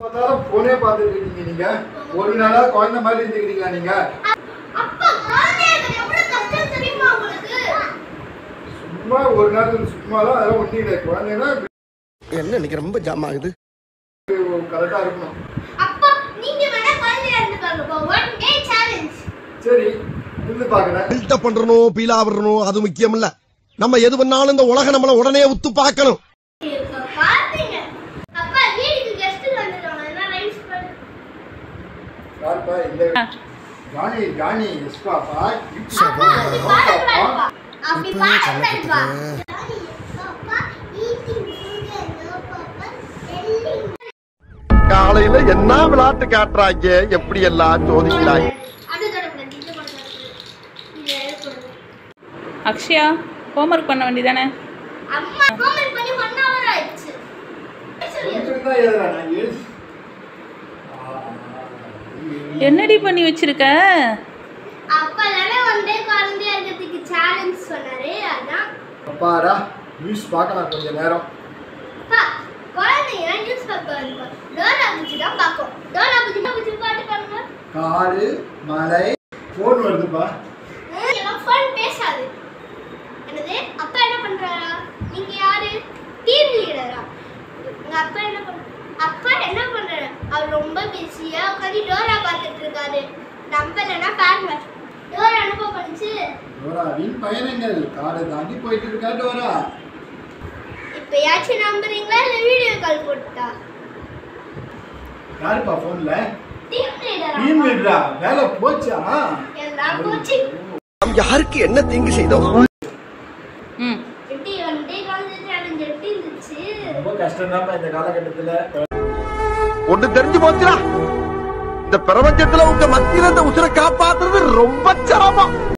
பார்த்தாலும் போனே பார்த்துட்டு இருக்கீங்க நீங்க ஒரு நாளா குழந்தை மாதிரி இருந்துக்கிறீங்களா நீங்க அப்பா குழந்தையா இருக்கிறது எவ்வளவு கஷ்டம் தெரியுமா உங்களுக்கு சும்மா ஒரு நாள் சும்மா தான் அதெல்லாம் ஒன்றும் இல்லை குழந்தைன்னா என்ன இன்னைக்கு ரொம்ப ஜாம் ஆகுது கரெக்டா இருக்கணும் அப்பா நீங்க வேணா குழந்தையா இருந்து பாருங்க ஒன் டே சேலஞ்ச் சரி இருந்து பாக்குறேன் பில்டப் பண்றணும் பீலா விடணும் அது முக்கியம் இல்ல நம்ம எது பண்ணாலும் இந்த உலகம் நம்மள உடனே உத்து பார்க்கணும் இப்ப பாத்தீங்க அப்பா வீட்டுக்கு கெஸ்ட் வந்துருவாங்க என்ன ரைஸ் பண்ணு யாருப்பா இந்த ஜானி ஜானி எஸ் பாப்பா அப்பா அப்படி பாடக்கூடாதுப்பா அப்படி பாடக்கூடாதுப்பா அப்பா ஈட்டிங் ஃபுட் பாப்பா டெல்லிங் காலையில என்ன விளையாட்டு காட்டுறாங்க எப்படி எல்லாம் சோதிக்கிறாங்க அது தொடக்கூடாது இது பண்ணக்கூடாது இது எழுதக்கூடாது அக்ஷயா ஹோம்ஒர்க் பண்ண வேண்டியதானே அம்மா ஹோம்ஒர்க் பண்ணி ஒன் ஹவர் ஆயிடுச்சு சொல்லிடு. தான் எழுதுறேன் நான் எழுது என்னடி பண்ணி வச்சிருக்க அப்பா தானே ஒன் டே குழந்தையா இருக்கிறதுக்கு சேலஞ்ச் சொன்னாரு அதான் அப்பாடா நியூஸ் பார்க்கலாம் கொஞ்ச நேரம் அப்பா குழந்தைங்க நியூஸ் பார்க்க வருவா டோரா பூச்சி தான் பார்க்கும் டோரா பூச்சி பூச்சி பாட்டு பாருங்க காடு மலை ஃபோன் வருதுப்பா எல்லாம் ஃபோன் பேசாது என்னது அப்பா என்ன பண்றாரா நீங்க யாரு டீம் லீடரா உங்க அப்பா என்ன பண்ற அப்பா என்ன பண்றாரு அவர் ரொம்ப பிஸியா உட்காந்து டோரா பார்த்துட்டு இருக்காரு நம்பலன்னா பாருங்க டோரா அனுப்ப பண்ணுச்சு டோராவின் பயணங்கள் காடை தாண்டி போயிட்டு இருக்கா டோரா இப்பயாச்சும் நம்புறீங்களா இல்ல வீடியோ கால் போட்டா யாருப்பா ஃபோன்ல டீம் லீடரா டீம் லீடரா வேலை போச்சா எல்லாம் போச்சு நாம் யாருக்கு என்ன தீங்கு செய்தோம் ம் எப்படி ஒன் டே காலேஜ் சேலஞ்ச் எப்படி இருந்துச்சு ரொம்ப கஷ்டம் இந்த காலகட்டத்துல ஒண்ணு தெரிஞ்சு போச்சுடா இந்த பிரபஞ்சத்துல உங்க மத்தியில இந்த உசுரை காப்பாத்துறது ரொம்ப சிரமம்